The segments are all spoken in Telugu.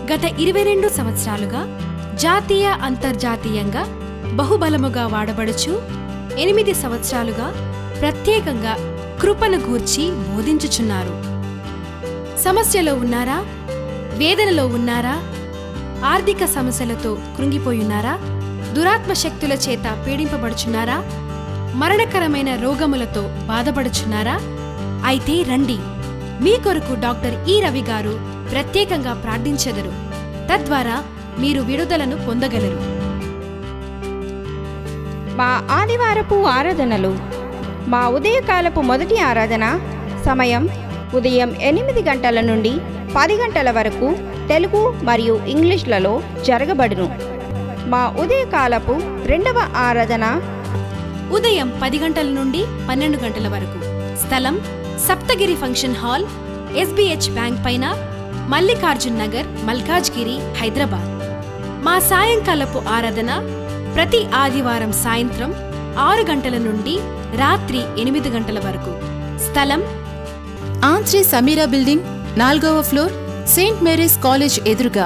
గత ఇరవై రెండు సంవత్సరాలుగా జాతీయ అంతర్జాతీయంగా బహుబలముగా వాడబడుచు ఎనిమిది సంవత్సరాలుగా ప్రత్యేకంగా కృపను గూర్చి బోధించుచున్నారు సమస్యలో ఉన్నారా వేదనలో ఉన్నారా ఆర్థిక సమస్యలతో కృంగిపోయున్నారా దురాత్మ శక్తుల చేత పీడింపబడుచున్నారా మరణకరమైన రోగములతో బాధపడుచున్నారా అయితే రండి మీ కొరకు డాక్టర్ ఈ రవి గారు ప్రత్యేకంగా ప్రార్థించెదరు తద్వారా మీరు విడుదలను పొందగలరు మా ఆదివారపు ఆరాధనలు మా ఉదయకాలపు మొదటి ఆరాధన సమయం ఉదయం ఎనిమిది గంటల నుండి పది గంటల వరకు తెలుగు మరియు ఇంగ్లీష్లలో జరగబడును మా ఉదయకాలపు రెండవ ఆరాధన ఉదయం పది గంటల నుండి పన్నెండు గంటల వరకు స్థలం Saptagiri function hall SBH bank పైన మల్లికార్జున్ నగర్ మల్కాజ్గిరి హైదరాబాద్ మా సాయంకాలపు ఆరాధన ప్రతి ఆదివారం సాయంత్రం ఆరు గంటల నుండి రాత్రి ఎనిమిది గంటల వరకు స్థలం ఆన్ శ్రీ సమీరా బిల్డింగ్ నాలుగవ ఫ్లోర్ సెయింట్ మేరీస్ కాలేజ్ ఎదురుగా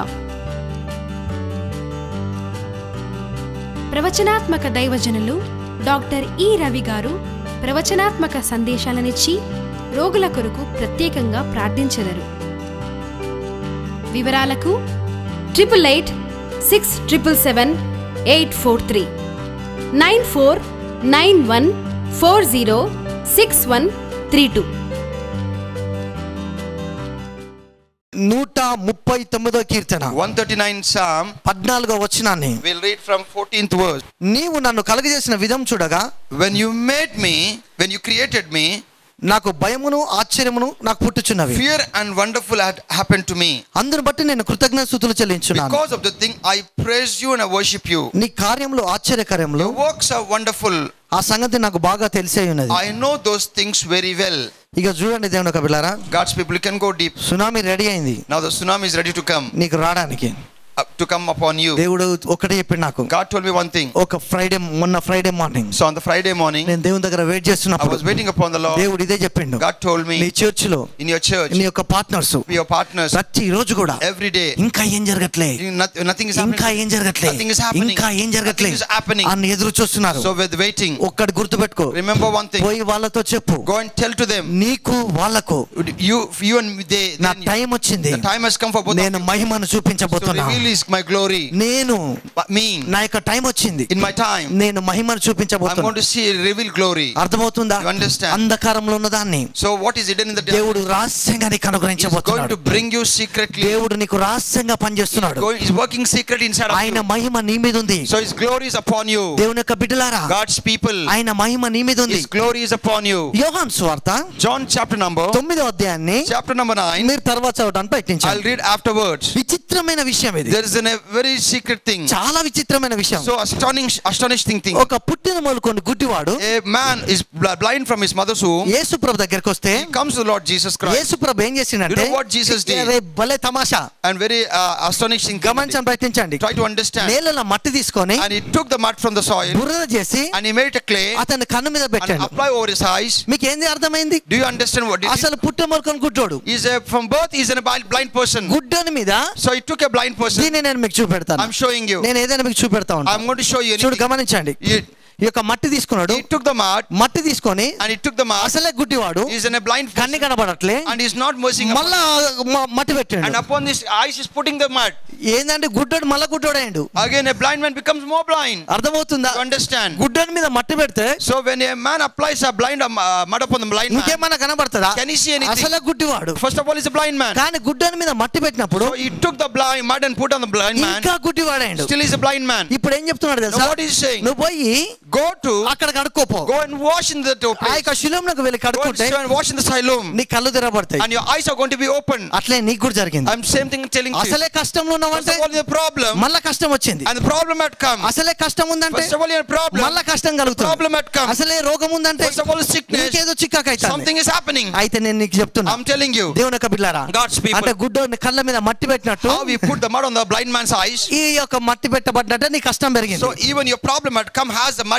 ప్రవచనాత్మక దైవజనులు డాక్టర్ ఈ రవి గారు ప్రవచనాత్మక సందేశాలనిచ్చి రోగుల కొరకు ప్రత్యేకంగా ప్రార్థించెదరు వివరాలకు triple eight six triple seven eight four three nine four nine one four zero six one three two నూట ముప్పై తొమ్మిదో కీర్తన 139 Psalm. పద్నాలుగో వచనాన్ని We'll read from 14th verse. నీవు నన్ను కలుగజేసిన విధం చూడగా When you made me, when you created me, నాకు భయమును ఆశ్చర్యమును నాకు పుట్టుచున్నవి fear and wonderful had happened to me. అందును బట్టి నేను కృతజ్ఞ స్థుతులు చెల్లించున్నాను Because of the thing, I praise you and I worship you. నీ కార్యములు ఆశ్చర్యకార్యములు Your works are wonderful. ఆ సంగతి నాకు బాగా తెలిసే ఉన్నది I know those things very well. ఇక చూడండి దేవుని ఒక బిళ్ళారా God's people, you can go deep. Tsunami ready అయింది Now the tsunami is ready to come, నీకు రావడానికి uh, to come upon you. దేవుడు ఒకటే చెప్పాడు నాకు God told me one thing. ఒక ఫ్రైడే మొన్న Friday morning So on the Friday morning, నేను దేవుని దగ్గర వెయిట్ I చేస్తున్నప్పుడు was waiting upon the Lord. దేవుడు ఇదే చెప్పిండు God told నీ me, చర్చ్ లో in your church, నీ యొక్క పార్ట్నర్స్ be your partners ప్రతి రోజు కూడా every day. ఇంకా ఏం జరగట్లే Nothing nothing is ఇంకా happening. ఏం జరగట్లే Nothing is happening. ఇంకా ఏం జరగట్లే Nothing is happening. అని ఎదురు చూస్తున్నారు So with waiting, ఒక్కటి గుర్తుపెట్టుకో remember one thing. పోయి వాళ్ళతో చెప్పు Go and tell to them. నీకు వాళ్ళకు You, you and they. నా then టైం వచ్చింది the time has come for both of నేను you. మహిమను So చూపించబోతున్నా reveal is my glory. నేను But me, నా యొక్క టైం వచ్చింది in my time, నేను మహిమను I'm చూపించబోతున్నా going to see reveal glory. అర్థమవుతుందా You understand? అంధకారంలో ఉన్నదాన్ని So what is hidden in the దేవుడు darkness? రహస్యంగా నీకు He's going అనుగ్రహించబోతున్నాడు to bring you secretly. దేవుడు నీకు రహస్యంగా పనిచేస్తున్నాడు Going, he's working secret inside of ఆయన you. మహిమ నీ మీద ఉంది So his glory is upon you. దేవుని యొక్క బిడ్డలారా God's people, ఆయన మహిమ నీ మీద ఉంది his glory is upon you. యోహాన్ సువార్త John chapter number, తొమ్మిదో అధ్యాయాన్ని chapter number 9. మీరు తర్వాత చదవడానికి I'll ప్రయత్నించాలి read afterwards. విచిత్రమైన విషయం ఇది There is an, a very secret thing. చాలా విచిత్రమైన విషయం So astonishing, astonishing thing. ఒక పుట్టిన మొదలుకొని గుడ్డివాడు A man is bl- blind from his mother's womb. యేసు ప్రభు దగ్గరికి వస్తే He comes to the Lord Jesus Christ. యేసు ప్రభు ఏం చేసిండంటే You know what Jesus did? అరే, భలే తమాషా And very uh, astonishing thing. గమనించని ప్రయత్నించండి Try to understand. నేలలో మట్టి తీసుకొని And he took the mud from the soil బురద చేసి and he made it a clay అతని కన్ను మీద and పెట్టాడు apply over his eyes. మీకు ఏంది అర్థమైంది Do you understand what it is? అసలు పుట్టిన మొలకొని గుడ్డోడు He's a, from birth he's a blind blind person. గుడ్డని మీద So he took a blind person. దీన్ని నేను మీకు చూపెడతాను I'm showing you. నేను ఏదైనా మీకు చూపెడతా I'm ఉంటాను going to show you చూడు anything. గమనించండి He, ఈ యొక్క మట్టి తీసుకున్నాడు he took the mud మట్టి తీసుకొని and he took the mud. అసలే గుడ్డివాడు He's in a blind కన్ని person కనబడట్లే and he's not mercing upon, మళ్ళా మ- మట్టి and పెట్టాడు upon his eyes he's putting the mud. ఏందంటే గుడ్డోడు మళ్ళా గుడ్డోడేయండు Again a blind man becomes more blind. అర్థమవుతుందా You understand? గుడ్డని మీద మట్టి పెడితే So when a man applies a blind um, uh, mud upon the blind man, ఇంకేమన్నా కనబడుతుందా can he see anything? అసలే గుడ్డివాడు First of all, he's a blind man. కానీ గుడ్డని మీద మట్టి పెట్టినప్పుడు So he took the blind mud and put on the blind man. ఇంకా గుడ్డివాడాడు Still he's a blind man. ఇప్పుడు ఏం చెప్తున్నాడు Now తెలుసా what is he saying? నువ్వు పోయి Go to, అక్కడ కడుక్కోపో go and wash in the ఆ place. యొక్క శిలంలోకి వెళ్ళి Go and, కడుక్కుంటే and wash in the siloam. నీ కళ్ళు తెరబడతాయి And your eyes are going to be open. అట్లే నీకు కూడా జరిగింది I'm same thing telling you. అసలే కష్టంలో First ఉన్నావంటే of all, the problem. మళ్ళా కష్టం వచ్చింది And the problem had come. అసలే కష్టం ఉందంటే First of all, your problem. మళ్ళా కష్టం కలుగుతుంది Problem had come. అసలే రోగం ఉందంటే First of all, sickness. ఇంకేదో చిక్కాకైతే Something is happening. అయితే నేను నీకు చెప్తున్నా I'm telling you. దేవుని యొక్క బిడ్డారా God's people. అంటే గుడ్డోని కళ్ళ మీద మట్టి పెట్టినట్టు How we put the mud on the blind man's eyes. ఈ యొక్క మట్టి పెట్టబడ్డట్టే నీ కష్టం పెరిగింది So even your problem had come has the mud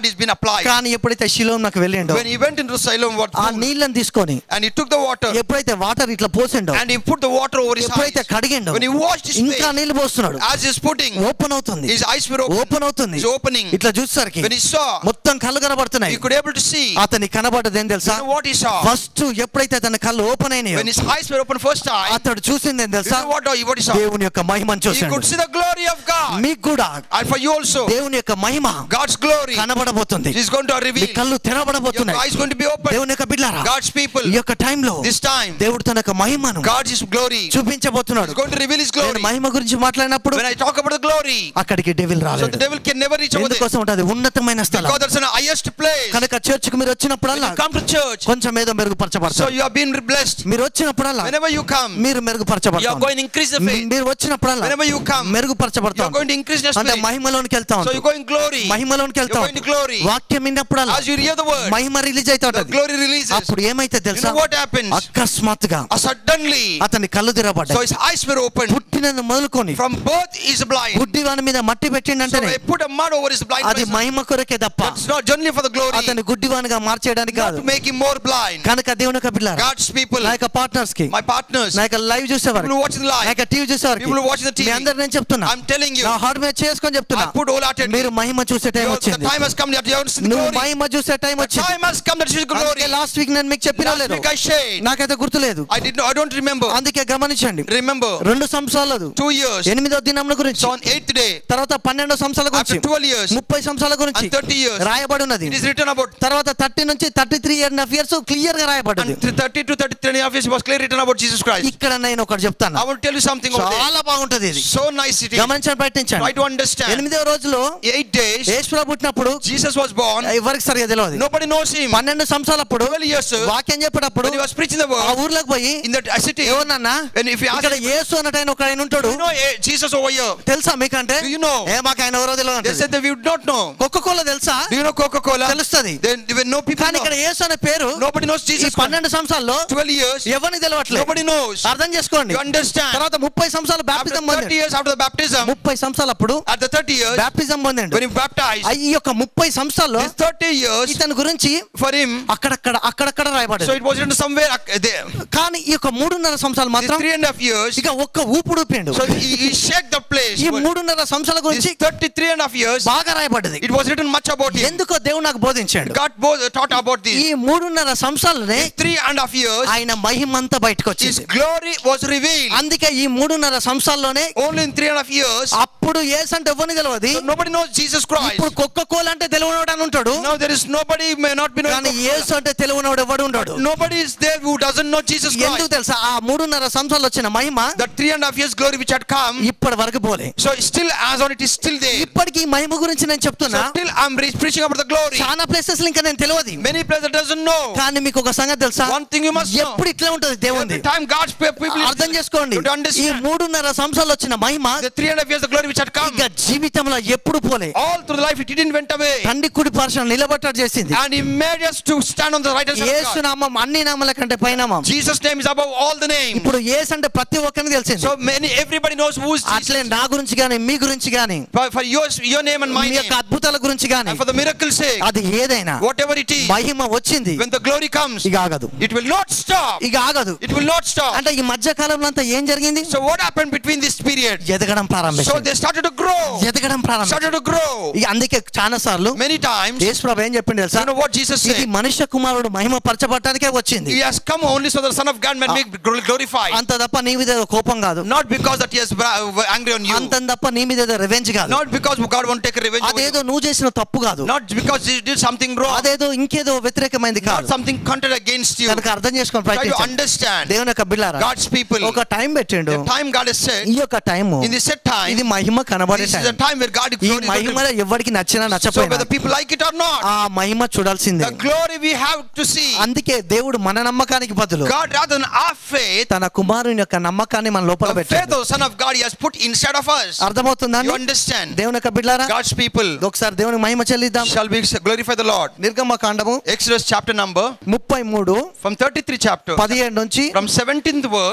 blood is being applied. కానీ ఎప్పుడైతే శిలోంకి వెళ్ళిండో When he went into Siloam, what ఆ నీళ్ళని తీసుకొని and he took the water ఎప్పుడైతే వాటర్ ఇట్లా పోసిండో and he put the water over his ఎప్పుడైతే eyes. కడిగిండో When he washed his ఇంకా face, నీళ్ళు పోస్తున్నాడు as he's putting, ఓపెన్ అవుతుంది his eyes were open. Open అవుతుంది He's opening. ఇట్లా చూసేసరికి When he saw, మొత్తం కళ్ళు కనబడుతున్నాయి he could able to see. అతని కనబడ్డది ఏం తెలుసా You know what he saw? First ఎప్పుడైతే అతని కళ్ళు ఓపెన్ అయినాయో When his eyes were open first time, అతడు చూసింది ఏం you తెలుసా know what, what he saw? దేవుని యొక్క మహిమను He చూసాడు could see the glory of God. మీకు కూడా And for you also, దేవుని యొక్క మహిమ God's glory కనబడబోతుంది is going to me reveal. కళ్ళు Your తెరవబడబోతున్నాయి eyes going to be open. దేవుని యొక్క బిడ్డారా God's people, ఈ యొక్క టైంలో this time, దేవుడు తన యొక్క మహిమను God's glory is చూపించబోతున్నాడు going to reveal His నేను glory. మహిమ గురించి మాట్లాడినప్పుడు When I talk about the glory, అక్కడికి డెవిల్ so రాలేదు the devil can never reach over there. ఎందుకోసం ఉంటుంది ఉన్నతమైన స్థలం Because that's an highest place. కనుక చర్చ్కి మీరు When వచ్చినప్పుడల్లా you come to church, కొంచెం ఏదో so మెరుగుపరచబడతారు you are being blessed. మీరు వచ్చినప్పుడల్లా Whenever you come, మీరు you are మెరుగుపరచబడతారు going to increase the faith. మీరు వచ్చినప్పుడల్లా Whenever you come, you మెరుగుపరచబడతాం are going to increase your అంటే spirit. మహిమలోనికి వెళ్తా So ఉంటాం you go in glory. మహిమలోనికి వెళ్తా You're going to glory. వాక్యం విన్నప్పుడల్లా As you hear the word, మహిమ రిలీజ్ అవుతా the ఉంటది glory releases. అప్పుడు ఏమైతే You తెలుసా know what happens? అకస్మాత్తుగా Uh, Suddenly, అతని కళ్ళు so తెరవబడ్డాయి his eyes were open. పుట్టినది మొదలుకొని From birth, he's blind. గుడ్డి వాని మీద మట్టి So పెట్టిండంటేనే I put a mud over his blind అది person. మహిమ కొరకే తప్ప It's not generally for the glory, అతని గుడ్డివానిగా మార్చేయడానికి not కాదు to make him more blind. కనుక దేవుని యొక్క పిల్లలు God's people, నా యొక్క పార్ట్నర్స్ కి my partners, నా యొక్క లైవ్ చూసేవారు people who watch the నా live, యొక్క టీవీ చూసేవారికి people who watch the TV. మీ అందరు నేను చెప్తున్నా I'm telling you, నా హార్ట్ మీద చేసుకొని చెప్తున్నా I put all out మీరు మహిమ చూసే టైం The వచ్చింది time has come that you haven't seen the నువ్వు glory. మహిమ చూసే టైం The వచ్చింది time has come that you see glory. Last week నేను మీకు చెప్పినా Last లేదు week I shared. నాకైతే గుర్తులేదు I did not. I don't remember. అందుకే గమనించండి Remember, రెండు సంవత్సరాలు two years. ఎనిమిదో దినముల గురించి So on eighth day, తర్వాత పన్నెండో సంవత్సరాల after గురించి 12 years, ముప్పై సంవత్సరాల గురించి and 30 years, రాయబడి ఉన్నది it is written about. తర్వాత థర్టీ నుంచి thirty three year half years clear గా రాయబడ్డది And 30 to 33 and a half years was clearly written about Jesus Christ. ఇక్కడ నేను ఒకటి చెప్తాను I want to tell you something over there. చాలా బాగుంటది ఇది So nice it is. గమనించండి Try ప్రయత్నించండి to understand. ఎనిమిదో రోజులో Eight days, యేసుప్రభు పుట్టినప్పుడు Jesus was born. ఎవరికి సరిగా తెలియదు Nobody knows him. పన్నెండు సంవత్సరాలప్పుడు 12 years, sir. వాక్యం చెప్పేటప్పుడు When he was preaching the ఆ word ఊర్లోకి పోయి in that city, ఏమన్నా when if you ask ఇక్కడ him, యేసు అన్నట్టు ఆయన ఒక ఆయన ఉంటాడు you know eh, Jesus over here, తెలుసా మీకంటే Do you know? ఏ మాకు ఆయన ఎవరో they తెలియదు said that we would not know. కుక్క కోల తెలుసా Do you know Coca-Cola? తెలుస్తుంది Then when no people కానీ know. ఇక్కడ యేసు అనే పేరు Nobody knows ఈ Jesus. Christ. పన్నెండు సంవత్సరాల్లో 12 years, ఎవరిని తెలవట్లేదు nobody knows. అర్థం చేసుకోండి You understand? తర్వాత ముప్పై సంవత్సరాలు After బాప్తిజం 30 పొందాడు years after the baptism, ముప్పై సంవత్సరాలప్పుడు at the 30 years, బాప్తిజం పొందాడు when he baptized, ఈ యొక్క ముప్పై సంవత్సరాల్లో this 30 years ఇతని గురించి for him, అక్కడక్కడ అక్కడక్కడ so రాయబడ్డది it was written somewhere uh, there. కానీ ఈ యొక్క మూడున్నర సంవత్సరాలు These మాత్రం three and a half years, ఇక ఒక్క ఊపుడు ఊపిండు so he, he shook the place. ఈ మూడున్నర సంవత్సరాల These గురించి 33 and a half years, బాగా రాయబడ్డది it was written much about him. ఎందుకో దేవుడు నాకు బోధించాడు God both taught about ఈ this. మూడున్నర సంవత్సరాలనే These three and a half years, ఆయన మహిమంతా బయటకు his వచ్చింది glory was revealed. అందుకే ఈ మూడున్నర సంవత్సరాల్లోనే Only in three and a half years, అప్పుడు ఏసు అంటే ఎవరిని తెలియదు so nobody knows Jesus Christ. ఇప్పుడు కుక్క కోల అంటే తెలివనోడు అని ఉంటాడు Now there is nobody may not be కానీ knowing. ఏసు అంటే తెలివనోడు ఎవడు ఉండడు Nobody is there who doesn't know Jesus ఎందుకు Christ. తెలుసా ఆ మూడున్నర సంవత్సరాలు వచ్చిన మహిమ The three and a half years glory which had come, ఇప్పటి వరకు పోలే so still as on it is still there. ఇప్పటికి ఈ మహిమ గురించి నేను చెప్తున్నా So still I'm re- preaching about the glory. చాలా ప్లేసెస్ ఇంకా నేను తెలియదు Many places doesn't know. కానీ మీకు ఒక సంగతి తెలుసా One thing you must know. ఎప్పుడు ఇట్లా ఉంటది దేవుంది Every time God's pe- people అర్థం చేసుకోండి You have to ఈ understand. మూడున్నర సంవత్సరాలు వచ్చిన మహిమ the three and a half years the glory which had come. ఇక జీవితంలో ఎప్పుడు పోలే All through the life it didn't went away. తండ్రి కుడి పార్శ్వం నిలబట్టడు చేసింది And he made us to stand on the right hand side of Yesu God. నామం అన్ని నామాల కంటే పైనామం Jesus' name is above all the names. ఇప్పుడు యేసు అంటే ప్రతి ఒక్కరికి తెలిసింది So many everybody knows who is అట్లే Jesus. నా గురించి గాని మీ గురించి గాని For, for yours, your name and my me name. యొక్క అద్భుతాల గురించి గాని And for the miracle's sake, అది ఏదైనా whatever it is, మహిమ వచ్చింది when the glory comes, ఇక ఆగదు it will not stop. ఇక ఆగదు It will not stop. అంటే ఈ మధ్య కాలంలో అంతా ఏం జరిగింది So what happened between this period? ఎదగడం So ప్రారంభించింది they started to grow. ఎదగడం ప్రారంభించింది Started to grow. ఇక అందుకే చాలా సార్లు Many times, యేసు ప్రభు ఏం చెప్పింది తెలుసా you know what Jesus ఇది said? మనుష్య కుమారుడు మహిమ పరచబడటానికే వచ్చింది He has come only so the Son of God may make gl- glorified. అంత తప్ప నీ మీద ఏదో కోపం కాదు Not because that he is bra- angry on you. అంత తప్ప నీ మీద ఏదో రివెంజ్ కాదు Not because God won't take revenge over అదేదో you. నువ్వు చేసిన తప్పు కాదు Not because he did something wrong. అదేదో ఇంకేదో వ్యతిరేకమైంది Not కాదు something contrary against you. కనుక అర్థం చేసుకొని Try to ప్రయత్నించండి understand. దేవుని యొక్క బిళ్ళారా God's people. ఒక టైం పెట్టిండు The time God has said, ఈ యొక్క time in the set time, ఇది మహిమ కనబడే this is time the time where God is ఈ glory is going మహిమలో to- ఎవరికి నచ్చినా So నచ్చపోయినా whether people like it or not, ఆ మహిమ చూడాల్సిందే the glory we have to see. అందుకే దేవుడు మన నమ్మకానికి బదులు God rather than our faith, తన కుమారుని యొక్క నమ్మకాన్ని మన లోపల the faith పెట్టాడు of the Son of God He has put inside of us. అర్థమవుతుందా You understand? దేవుని యొక్క బిడ్డారా God's people, ఒకసారి దేవుని మహిమ చెల్లిద్దాం shall we glorify the Lord? నిర్గమ కాండము Exodus chapter number ముప్పై మూడు from 33 chapter, పదిహేడు నుంచి from 17th verse ఇరవై మూడు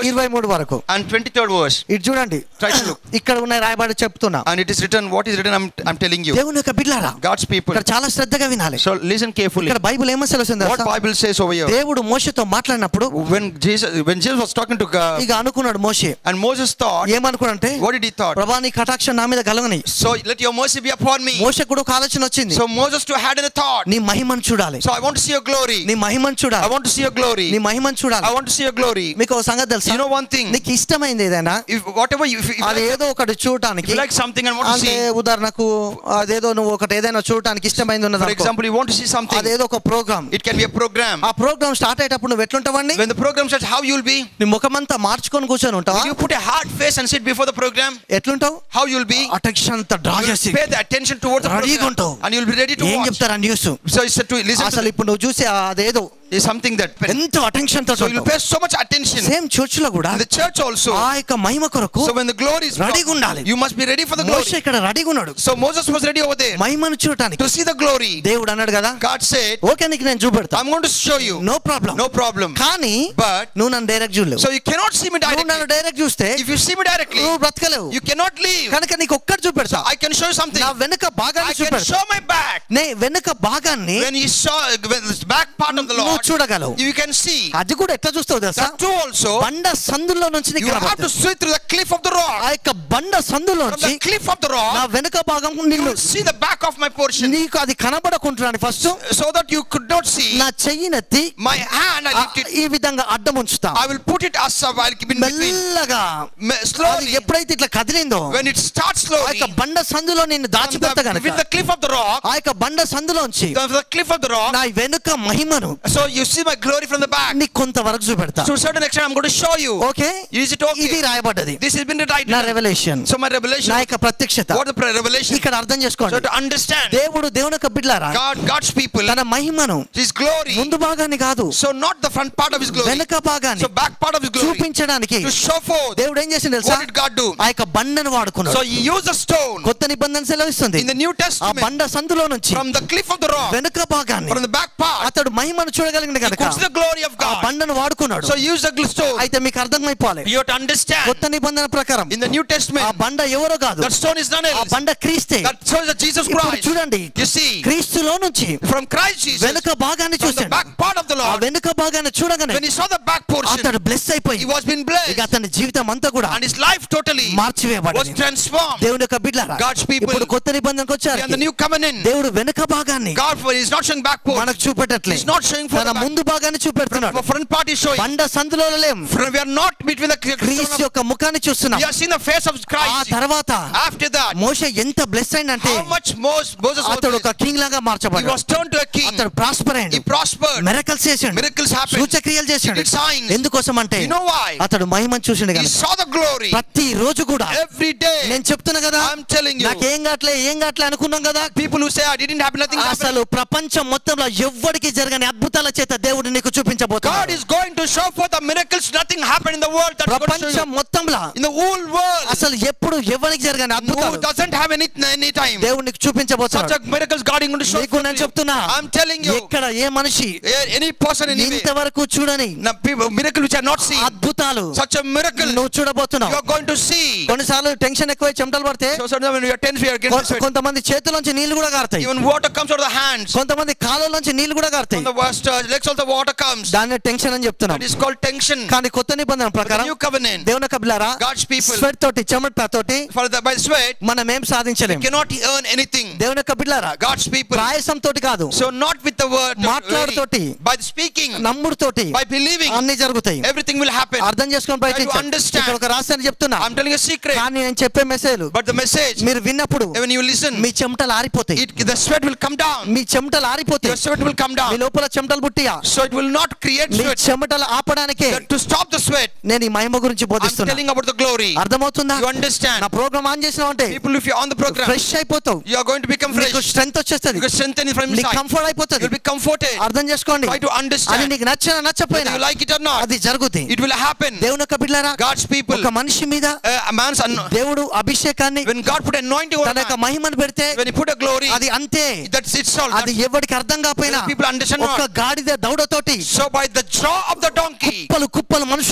వరకు and 23rd verse. ఇటు చూడండి Try to look. ఇక్కడ ఉన్న రాయబడి చెప్తున్నా And it is written, what is written, I'm, I'm telling you. దేవుని యొక్క బిడ్లారా God's people. ఇక్కడ చాలా శ్రద్ధగా వినాలి So listen carefully. ఇక్కడ బైబిల్ ఏమో సెలవుతుంది What Bible says over here. దేవుడు మోషతో మాట్లాడినప్పుడు When Jesus, when Jesus was talking to God, ఇక అనుకున్నాడు మోషే and Moses thought, ఏమనుకున్నాడంటే what did he thought? ప్రభా నీ కటాక్షం నా మీద కలగని So let your mercy be upon me. మోష కూడా ఒక ఆలోచన వచ్చింది So Moses too had a thought. నీ మహిమను చూడాలి So I want to see your glory. నీ మహిమను I చూడాలి want to see your glory. నీ మహిమను I చూడాలి want to see your glory. మీకు ఒక సంగతి తెలుసా You know one thing. నీకు ఇష్టమైంది ఏదైనా If whatever you, if, if, అది if ఏదో ఒకటి చూడటానికి you like something and want to అంటే see, ఉదాహరణకు అదేదో నువ్వు ఒకటి ఏదైనా చూడటానికి ఇష్టమైంది ఉన్నది for అనుకో. example, you want to see something, అదేదో ఒక program it can be a program. ఆ ప్రోగ్రామ్ స్టార్ట్ అయ్యేటప్పుడు నువ్వు ఎట్లుంటావండి When the program starts, how you'll be? నీ ముఖమంతా మార్చుకొని కూర్చొని ఉంటావా Will you put a hard face and sit before the program? ఎట్లుంటావు How you'll be? అటెన్షన్ అంతా డ్రా You'll చేసి pay the attention towards the రెడీగా program ఉంటావు and you'll be ready to ఏం watch. చెప్తారా news So it's to listen to అసలు ఇప్పుడు నువ్వు చూసి అదేదో is something that ఎంతో అటెన్షన్ తో so you'll pay so much attention. Same church లో కూడా In the church also. ఆ యొక్క మహిమ కొరకు So when the glory is రెడీగా brought, ఉండాలి you must be ready for the Moshe glory. ఇక్కడ రెడీగా ఉన్నాడు So Moses was ready over there మహిమను చూడటానికి to see the glory. దేవుడు అన్నాడు కదా God said, ఓకే నీకు నేను చూపెడతా I'm going to show you. No problem No problem. కానీ But నువ్వు నన్ను డైరెక్ట్ చూడలేవు so you cannot see me నువ్వు నన్ను directly. డైరెక్ట్ చూస్తే If you see me directly, నువ్వు బ్రతకలేవు you cannot leave. కనుక నీకు ఒక్కటి చూపెడతా I can show you something. నా వెనుక I భాగాన్ని can చూపెడతా show my back. నే వెనుక భాగాన్ని When he saw when the back part of the నువ్వు Lord, చూడగలవు you can see. అది కూడా ఎట్లా చూస్తావు తెలుసా That too also, బండ సందులో నుంచి నీకు you have to కనబడుతుంది. see through the cliff of the ఆ rock. యొక్క బండ సందులో From the నుంచి cliff of the నా rock, వెనుక భాగం you నిన్ను will see the back of my portion. నీకు అది కనబడకుంటున్నాను first So that you could not see నా చెయ్యినెత్తి my hand, I ఆ, lift it. ఈ విధంగా అడ్డం ఉంచుతా I will put it as a while keep in between. మెల్లగా Me- అది Slowly, ఎప్పుడైతే ఇట్లా కదిలిందో when it starts ఆ slowly, యొక్క బండ సందులో నిన్ను from దాచిపెడతా the, గనక with the cliff of the rock, ఆ యొక్క బండ సందులోంచి from the cliff of the rock, నా వెనుక మహిమను so you see my glory from the back. నీకు కొంతవరకు చూపెడతా To a certain extent, I'm going to show you. Okay Is it ఇది okay? రాయబడ్డది This has been నా written. Revolution So my revelation, నా యొక్క ప్రత్యక్షత what the pre- revelation? ఇక్కడ అర్థం So చేసుకోండి to understand దేవుడు దేవుని యొక్క బిడ్లారా God, God's people, తన మహిమను His glory. ముందు భాగాన్ని కాదు So not the front part of His glory. వెనుక భాగాన్ని So back part of His glory. చూపించడానికి To show forth. దేవుడు ఏం చేసింది తెలుసా What did God do? ఆ యొక్క బండను So వాడుకున్నాడు He used a stone కొత్త నిబంధన సెలవిస్తుంది in the New ఆ Testament బండ సందులో నుంచి from the cliff of the rock, వెనుక భాగాన్ని from the back part. అతడు మహిమను చూడగలిగిన He కనుక puts the glory of ఆ God. బండను వాడుకున్నాడు So use the gl- stone. అయితే మీకు అర్థమైపోవాలి You have to understand. కొత్త నిబంధన ప్రకారం In the New ఆ Testament, బండ ఎవరో కాదు that stone is none ఆ else. బండ క్రీస్తే That shows that Jesus ఇప్పుడు Christ. చూడండి You see, క్రీస్తులో నుంచి from Christ Jesus, వెనుక భాగాన్ని from the చూసాడు back part of the ఆ Lord, వెనుక భాగాన్ని చూడగానే when he saw the back portion, అతడు బ్లెస్ అయిపోయి he was been ఇక blessed. అతని జీవితం అంతా కూడా And his life totally was మార్చివేయబడింది transformed. దేవుని యొక్క బిడ్డలారా God's people. ఇప్పుడు కొత్త నిబంధనకు We are వచ్చారు in the new covenant. దేవుడు వెనుక భాగాన్ని God for is not showing back portion. మనకు చూపెట్టట్లే He's not showing for తన the back. ముందు భాగాన్ని చూపెడుతున్నాడు For front part is showing. బండ సందులో లేం For We are not between the క్రీస్తు యొక్క ముఖాన్ని చూస్తున్నాం We are seeing the face of ఆ Christ. తర్వాత After that, మోషే ఎంత బ్లెస్ అయిందంటే how much Moses, Moses was అతడు blessed. ఒక కింగ్ లాగా He మార్చబడ్డాడు was turned to a king. అతడు ప్రాస్పర్ He అయ్యాడు prospered. మెరకల్స్ చేశాడు Miracles happened. సూచక్రియలు చేశాడు He did signs. ఎందుకోసం అంటే You know why? అతడు మహిమను చూసిండు He కనుక saw the glory ప్రతి రోజు కూడా every day. నేను చెప్తున్నా కదా I'm telling you. నాకేం కావట్లే ఏం కావట్లే అనుకున్నాం కదా People who say I didn't happen, nothing happened. అసలు ప్రపంచం మొత్తంలో ఎవ్వడికి జరగని అద్భుతాల చేత దేవుడు నీకు God చూపించబోతున్నాడు is going to show forth the miracles. Nothing happened in the world. That's going to show ప్రపంచం you. మొత్తంలో In the whole world, అసలు ఎప్పుడు ఎవరికి జరగని who అద్భుతాలు doesn't have any any time. దేవుడు నీకు Such చూపించబోతున్నాడు a miracles God is going to show నీకు forth నేను to you. చెప్తున్నా I'm telling you, ఎక్కడ ఏ మనిషి a- any person anyway, ఇంతవరకు చూడని now, people, miracle which are not seen, అద్భుతాలు such a miracle నువ్వు చూడబోతున్నావు you are going to see. కొన్నిసార్లు టెన్షన్ ఎక్కువ చెమటలు పడితే So sometimes when you are tense, we are కొ- getting sweat. కొంతమంది చేతుల్లోంచి నీళ్లు కూడా కారుతాయి Even water comes out of the hands. కొంతమంది కాళ్ళలోంచి నీళ్లు కూడా కారుతాయి From the worst uh, legs also water comes. దాన్ని టెన్షన్ అని చెప్తున్నాం That is called tension. కానీ కొత్త నిబంధన But the ప్రకారం new covenant, దేవుని కబిలారా God's people, స్వెట్ తోటి చెమట తోటి for the, by sweat, మనం ఏం సాధించలేం cannot earn anything. దేవుని కబిలారా God's people. ప్రాయసం తోటి కాదు So not with the word, మాట్లాడుతోటి, really, by speaking, నమ్ముడు తోటి by believing, అన్ని జరుగుతాయి everything will happen. అర్థం చేసుకొని బయట Try to understand. ఇక్కడ ఒక రాష్ట్రాన్ని చెప్తున్నా I'm telling you a secret. కానీ నేను చెప్పే మెసేజ్ But the message, మీరు విన్నప్పుడు when you listen, మీ చెమటలు ఆరిపోతాయి it, the sweat will come down. మీ చెమటలు ఆరిపోతాయి Your sweat will come me down. లోపల చెమటలు పుట్టియా So it will not create me sweat. చెమటలు ఆపడానికే That to stop the sweat, నేను ఈ మహిమ గురించి I'm బోధిస్తున్నా telling about the glory. అర్థమవుతుందా You understand? నా ప్రోగ్రామ్ ఆన్ చేసినావు అంటే People, if you're on the program, fresh అయిపోతావు you are going to become నీకు fresh. స్ట్రెంత్ వచ్చేస్తుంది You get strengthened from నీకు inside. కంఫర్ట్ అయిపోతుంది You'll be comforted. అర్థం చేసుకోండి Try to అది understand. నీకు నచ్చిన Whether నచ్చపోయినా you like it or not, అది జరుగుతుంది it will happen. దేవుని యొక్క బిడ్డలారా God's people, ఒక మనిషి మీద uh, a man's un- దేవుడు అభిషేకాన్ని when God put anointing over తన a యొక్క man, మహిమను పెడితే when He put a glory, అది అంతే that's itself. అది That's- ఎవరికి అర్థం కాకపోయినా Whether people understand or ఒక not. గాడిద దౌడతోటి So by the jaw of the donkey, కుప్పలు కుప్పలు మనుషులను a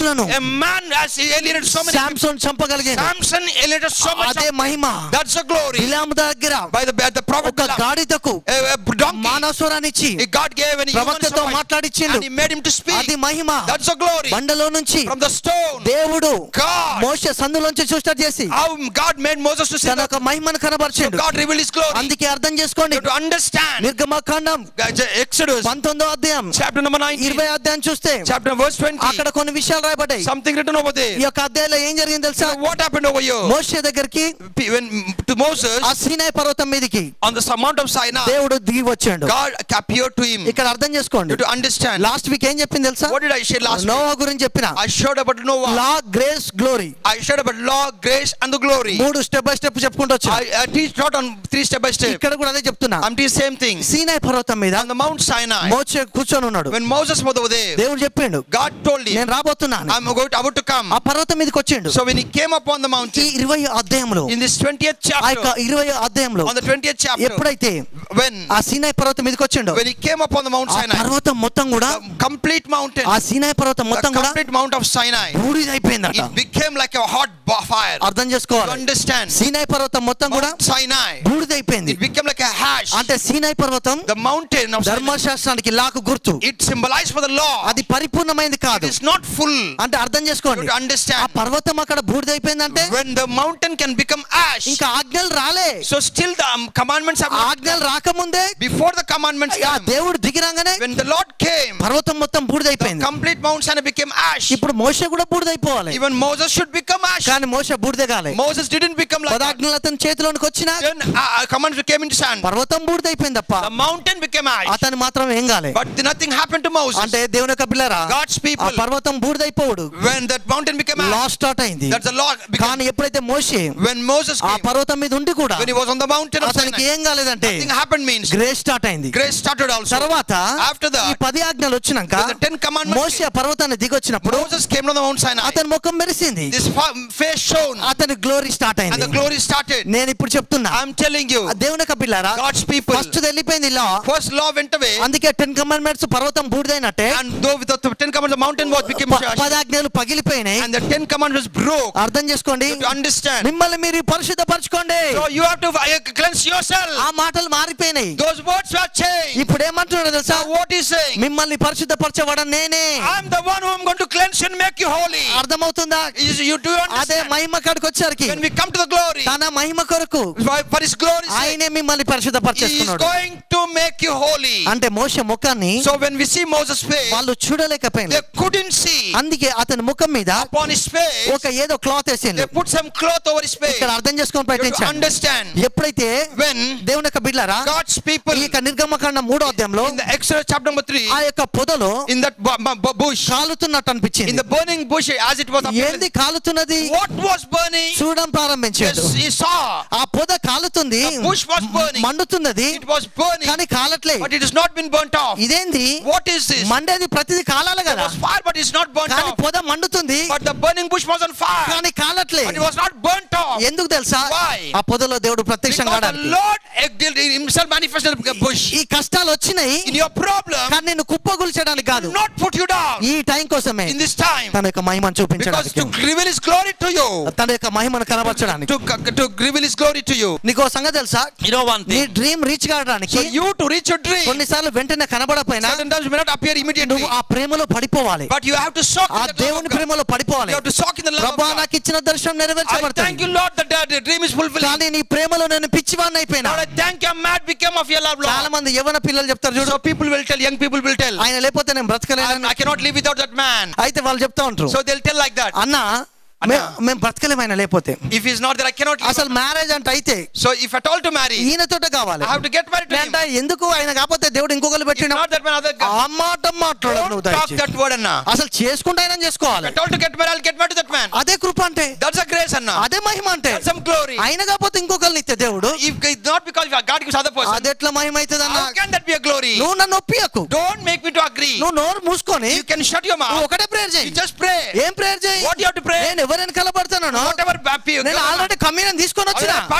man has alienated so many people. Samson చంపగలిగాడు Samson alienated so much. అదే Of, Mahima that's the glory. బిలాము దగ్గర By the, by the prophet ఒక Balaam, గాడిదకు a, a donkey. మానవస్వరాన్నిచ్చి God gave an human ప్రవక్తతో voice, మాట్లాడిచ్చిండు and he made him to speak. అది మహిమ That's the glory. బండలో నుంచి From the stone, దేవుడు God, మోస సందులోంచి చూస్తా చేసి how God made Moses to see తన that. ఒక మహిమను కనబరిచిండు God revealed his glory. అందుకే అర్థం చేసుకోండి To understand నిర్గమకాండం Exodus పంతొమ్మిదో అధ్యాయం chapter number 19, ఇరవై అధ్యాయం చూస్తే chapter verse 20, అక్కడ కొన్ని విషయాలు రాయబడ్డాయి something written over ఈ there. యొక్క అధ్యాయంలో ఏం జరిగింది తెలుసా What happened over here? మోసే దగ్గరికి P- When to Moses ఆ సీనాయి పర్వతం మీదకి on the Mount of Sinai, దేవుడు దిగి వచ్చాడు God appeared to him. ఇక్కడ అర్థం చేసుకోండి You to understand. Last week ఏం చెప్పింది తెలుసా What did I share last week? Noah గురించి చెప్పిన I showed about Noah. Law grace glory I shared about law, grace, and the glory. మూడు స్టెప్ బై స్టెప్ చెప్పుకుంటూ వచ్చా I, I teach not on three step by step. ఇక్కడ కూడా అదే చెప్తున్నా I'm teaching same thing. సీనాయి పర్వతం మీద On the Mount Sinai, మోసే కూర్చొని ఉన్నాడు when Moses was over there, దేవుడు చెప్పిండు God told him, నేను రాబోతున్నాను I'm going to, about to come. ఆ పర్వతం మీదకి వచ్చిండు So when he came upon the ఈ mountain, ఇరవై అధ్యాయంలో in this 20th ఆ యొక్క chapter, ఇరవై అధ్యాయంలో on the 20th chapter, ఎప్పుడైతే when ఆ సీనాయి పర్వతం మీదకి వచ్చిండు when he came upon the Mount ఆ Sinai, పర్వతం మొత్తం కూడా the complete mountain, ఆ సీనాయి పర్వతం the మొత్తం కూడా complete Mount of Sinai, బూడిదైపోయిందట it became like a hot bo- fire. అర్థం To చేసుకోవాలి understand, సీనాయి పర్వతం మొత్తం కూడా Mount Sinai, బూడిదైపోయింది it became like a hash. అంటే సీనాయి పర్వతం The mountain of Sinai, ధర్మశాస్త్రానికి లాకు గుర్తు it symbolized for the law. అది పరిపూర్ణమైంది It కాదు is not full. అంటే అర్థం చేసుకోండి To ఆ understand, పర్వతం అక్కడ బూడిదైపోయిందంటే when the mountain can become ash, ఇంకా ఆజ్ఞలు రాలే so still the um, commandments have not ఆజ్ఞలు రాకముందే Before the commandments ఆ came, దేవుడు దిగిరాగానే when the Lord came, పర్వతం మొత్తం the బూడిదైపోయింది complete Mount Sinai became ash. ఇప్పుడు మోస కూడా బూడిదైపోవాలి Even Moses should become ash. కానీ మోస బూడిదగాలే Moses didn't become like that. పదాజ్ఞలు అతని చేతిలోనికి వచ్చిన Then uh, uh, commands came into sand. పర్వతం బూడిదైపోయింది తప్ప The mountain became ash. అతను మాత్రం ఏం కాలే But nothing happened to Moses. అంటే దేవుని యొక్క పిల్లరా God's ఆ people, పర్వతం బూడిదైపోవుడు when that mountain became ash, laws start అయింది that's the Lord. Because కానీ ఎప్పుడైతే మోసే when Moses ఆ came, పర్వతం మీద ఉండి కూడా when he was on the mountain of అతనికి Sinai, ఏం కాలేదంటే nothing happened means grace start అయింది grace started also. తర్వాత After that, ఈ పది ఆజ్ఞలు వచ్చినాక when the Ten Commandments మోసే ఆ పర్వతాన్ని దిగొచ్చినప్పుడు Moses came down the Mount Sinai. అతని ముఖం మెరిసింది This fa- face shone అతని గ్లోరీ స్టార్ట్ and the అయింది glory started. నేను ఇప్పుడు చెప్తున్నా I'm telling you, ఆ దేవుని యొక్క పిల్లారా God's people, ఫస్ట్ వెళ్ళిపోయింది law first law went away, అందుకే టెన్ కమాండ్మెంట్స్ పర్వతం బూడిదైనట్టే and though with the Ten Commandments, the mountain was became ప- ash, పదాజ్ఞలు పగిలిపోయినాయి and the Ten Commandments broke. అర్థం చేసుకోండి To understand, మిమ్మల్ని మీరు పరిశుద్ధపరచుకోండి so you have to uh, cleanse yourself. ఆ మాటలు మారిపోయినాయి Those words were changed. ఇప్పుడు ఏమంటున్నాడు తెలుసా Now what he's saying, మిమ్మల్ని పరిశుద్ధపరచబడ నేనే I'm the one who am going to cleanse and make you holy. అర్థమవుతుందా Is you do you అదే understand? మహిమ కాడికి వచ్చరికి When we come to the glory, తన మహిమ కొరకు for for his glory, ఆయనే మిమ్మల్ని he is పరిశుద్ధపరిచేస్తున్నాడు going to make you holy. అంటే మోస ముఖాన్ని So when we see Moses' face, వాళ్ళు చూడలేకపోయింది they couldn't see అందుకే అతని ముఖం మీద upon his face. ఒక ఏదో క్లాత్ వేసింది They put some cloth over his face. ఇక్కడ అర్థం చేసుకొని You have to ప్రయత్నించండి understand ఎప్పుడైతే when దేవుని యొక్క బిడ్డలారా God's people ఈ యొక్క నిర్గమకాండ మూడో అధ్యాయంలో in the Exodus chapter number three, ఆ యొక్క పొదలో in that bu- bu- bu- bush, కాలుతున్నట్టు in అనిపించింది the burning bush, as it was ఏంది appearing, కాలుతున్నది what was burning? చూడడం ప్రారంభించాడు Yes, he saw ఆ పొద కాలుతుంది The bush was burning. మండుతున్నది it was burning, కానీ కాలట్లే but it has not been burnt off. ఇదేంది What is this? మండేది ప్రతిది కాలాలి There కదా was fire, but it's not burnt కానీ off. పొద మండుతుంది But the burning bush was on fire, కానీ కాలట్లే but it was not burnt off. ఎందుకు తెలుసా Why? ఆ పొదలో దేవుడు ప్రత్యక్షం Because the కావడానికి Lord eh, himself manifested in the bush. ఈ కష్టాలు వచ్చినాయి In your problem, కానీ నేను కుప్పగొల్చడానికి కాదు not put you down ఈ టైం కోసమే in this time. తన యొక్క మహిమను Because చూపించడానికి to reveal his glory to you, తన యొక్క మహిమను కనబరచడానికి to, to reveal his glory to you. నీకు ఓ సంగతి తెలుసా You know one నీ thing. డ్రీమ్ రీచ్ కావడానికి So you to reach your dream, కొన్నిసార్లు వెంటనే కనబడపోయినా certain times may not appear immediately, నువ్వు ఆ ప్రేమలో పడిపోవాలి but you have to soak ఆ in the love దేవుని of God. ప్రేమలో పడిపోవాలి You have to soak in the love of ప్రభా God. నాకు ఇచ్చిన దర్శనం I thank నెరవేర్చబడుతుంది you, Lord, that the dream is fulfilled. కానీ నీ ప్రేమలో నేను పిచ్చివాడిని అయిపోయినా Lord, I thank you, I'm mad become of your love, చాలా Lord. మంది యవన పిల్లలు చెప్తారు చూడు So people will tell, young people will tell, ఆయన లేకపోతే నేను I, బ్రతకలేను I cannot live without that man. అయితే వాళ్ళు చెప్తా ఉంటారు So they'll tell like that. అన్న అన్న. మే- మేము బ్రతకలేము ఆయన లేకపోతే If he's not there, I cannot live. అసలు మ్యారేజ్ అంటే అయితే So if at all to marry, ఈయనతోటే కావాలి I have to get married to him. అంటే ఎందుకు ఆయన కాకపోతే దేవుడు ఇంకొకరు If పెట్టిన not that man, other guy. ఆ మాట మాట్లాడదు నువ్వు Don't talk దయచేసి. that word, Anna. అసలు చేసుకుంటే ఆయన చేసుకోవాలి If at all to get married, I'll get married to that man. అదే కృప అంటే That's a grace, Anna. అదే మహిమ అంటే That's some glory. ఆయన కాకపోతే ఇంకొకరిని ఇస్తే దేవుడు If it's not because God gives other person, అది ఎట్లా మహిమ అవుతుంది అన్న how can that be a glory? నువ్వు నన్ను ఒప్పియకు Don't make me to agree. నువ్వు నోరు మూసుకొని You can shut your నువ్వు mouth. ఒకటే ప్రేయర్ You చేయి just pray. ఏం ప్రేయర్ చేయి What you have to pray? నేను ఎవరైనా కలబడుతున్నాను Whatever baptism. నేను ఆల్రెడీ కమ్యూనియన్ తీసుకొని వచ్చిన Part of the communion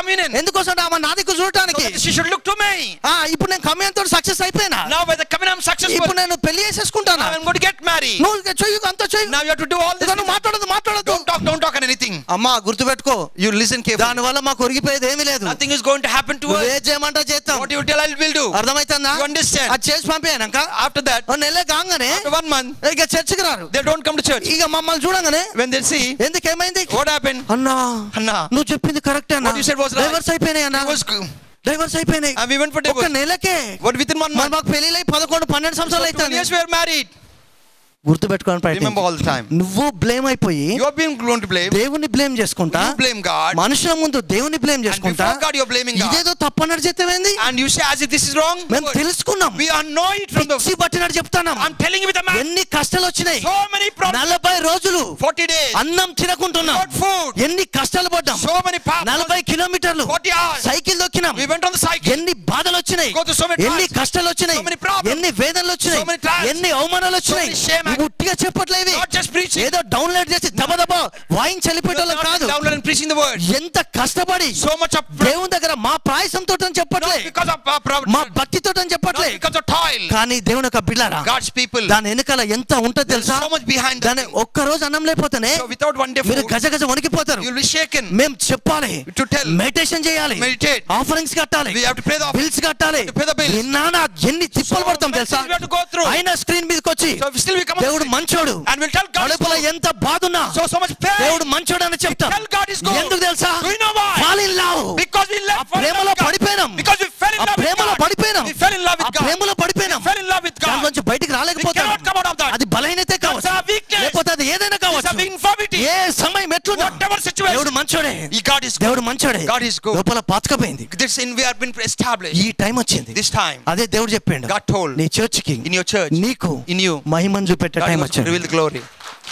communion. ఎందుకోసం అంటే ఆమె నా దిక్కు So చూడటానికి that she should look to me. ఆ, ఇప్పుడు నేను కమ్యూనితో సక్సెస్ అయిపోయినా Now by the covenant I'm successful. ఇప్పుడు నేను పెళ్లి చేసేసుకుంటానా Now I'm going to get married. నువ్వు ఇక చెయ్యి అంత చెయ్యి Now you have to do all this. ఇక నువ్వు మాట్లాడదు మాట్లాడదు Don't talk, don't talk on anything. అమ్మా గుర్తుపెట్టుకో You listen carefully. దాని వల్ల మాకు ఒరిగిపోయేది ఏమీ లేదు Nothing is going to happen to నువ్వు us. ఏం చేయమంటా చేస్తాం What you tell, I will do. అర్థమైతుందా You understand? అది చేసి పంపాక After that, నెల కాగానే after one month, ఇక చర్చికి రారు they don't come to church. ఇక మమ్మల్ని చూడంగానే When they see, ఎందుకేమైంది what happened? అన్నా Anna, నువ్వు చెప్పింది కరెక్ట్ అన్నా What you said was right. Divorce అయిపోయినాయి అన్నా it was డైవర్స్ అయిపోయినాయి and we went for ఒక divorce. నెలకే What within one మరి month? మాకు పెళ్లి పదకొండు పన్నెండు So సంవత్సరాలు 12 years అవుతుంది we are married. గుర్తుపెట్టుకోని Remember all the time. నువ్వు బ్లేమ్ అయిపోయి You are being going to blame. దేవుని బ్లేమ్ చేసుకుంటా You blame God. మనుషుల ముందు దేవుని బ్లేమ్ And చేసుకుంటా before God, you are blaming God. ఇదేదో తప్పన్నట్టు చెప్తావేంది And you say as if this is wrong. మేము తెలుసుకున్నాం We are know it from the. పిచ్చి పట్టినట్టు చెప్తాను I'm telling you with a man. ఎన్ని కష్టాలు వచ్చినాయి So many problems. నలభై రోజులు 40 days. అన్నం తినకుంటున్నాం Without food. ఎన్ని కష్టాలు పడ్డాం So many problems. నలభై కిలోమీటర్లు 40 hours. సైకిల్ దొక్కినాం We went on the cycle. ఎన్ని బాధలు వచ్చినాయి Go through so many ఎన్ని trials. కష్టాలు వచ్చినాయి So many problems. ఎన్ని వేదనలు వచ్చినాయి So many trials. ఎన్ని అవమానాలు వచ్చినాయి many shame. ఇవి ఉట్టిగా చెప్పట్లేవి Not just preaching. ఏదో డౌన్లోడ్ చేసి దబ దబ వాయించి We వెళ్ళిపోయేటోళ్ళం are కాదు not download and preaching the word. ఎంత కష్టపడి So much of దేవుని దగ్గర మా ప్రాయసంతో చెప్పట్లే not because of our problem. మా భక్తితో Not చెప్పట్లే because of toil. కానీ దేవుని యొక్క బిడ్డారా God's people. దాని వెనకాల ఎంత ఉంటది There's తెలుసా so much behind that. దాని ఒక్క రోజు అన్నం లేకపోతేనే So without one day మీరు food, గజ గజ వణికిపోతారు you'll be shaken. మేము చెప్పాలి To tell. మెడిటేషన్ చేయాలి Meditate. ఆఫరింగ్స్ కట్టాలి We have to pay the offering. Bills కట్టాలి to pay the bills. నిన్నానా ఎన్ని తిప్పలు So పడతాం many తెలుసా things we have to go through. అయినా స్క్రీన్ మీదకి వచ్చి So still we come దేవుడు up మంచోడు and we'll tell God is కడుపులో good. ఎంత బాధ ఉన్నా So so much pain. దేవుడు మంచోడు అని చెప్తాం Tell God is good. ఎందుకు తెలుసా Do you know why? Fall in love Because we left for ప్రేమలో God. పడిపోయినాం Because we fell in ఆ love with ప్రేమలో God. పడిపోయినాం We fell in love ఆ with God. ప్రేమలో పడిపోయినాం We fell in love with God. దాంట్లోంచి బయటికి రాలేకపోతాం We cannot come out of that. అది బలహీనతే కావచ్చు our weakness. లేకపోతే అది ఏదైనా It's a కావచ్చు infirmity. ఏ సమయం ఎట్లున్నా Whatever situation. దేవుడు మంచోడే He- God is good. దేవుడు మంచోడే God is good. లోపల పాతకపోయింది This in we have been established. ఈ టైం వచ్చింది This time. అదే దేవుడు చెప్పిండు God told. నీ చర్చికి In your church. నీకు In you. మహిమను చూపెట్టే God time is going to వచ్చింది reveal the glory.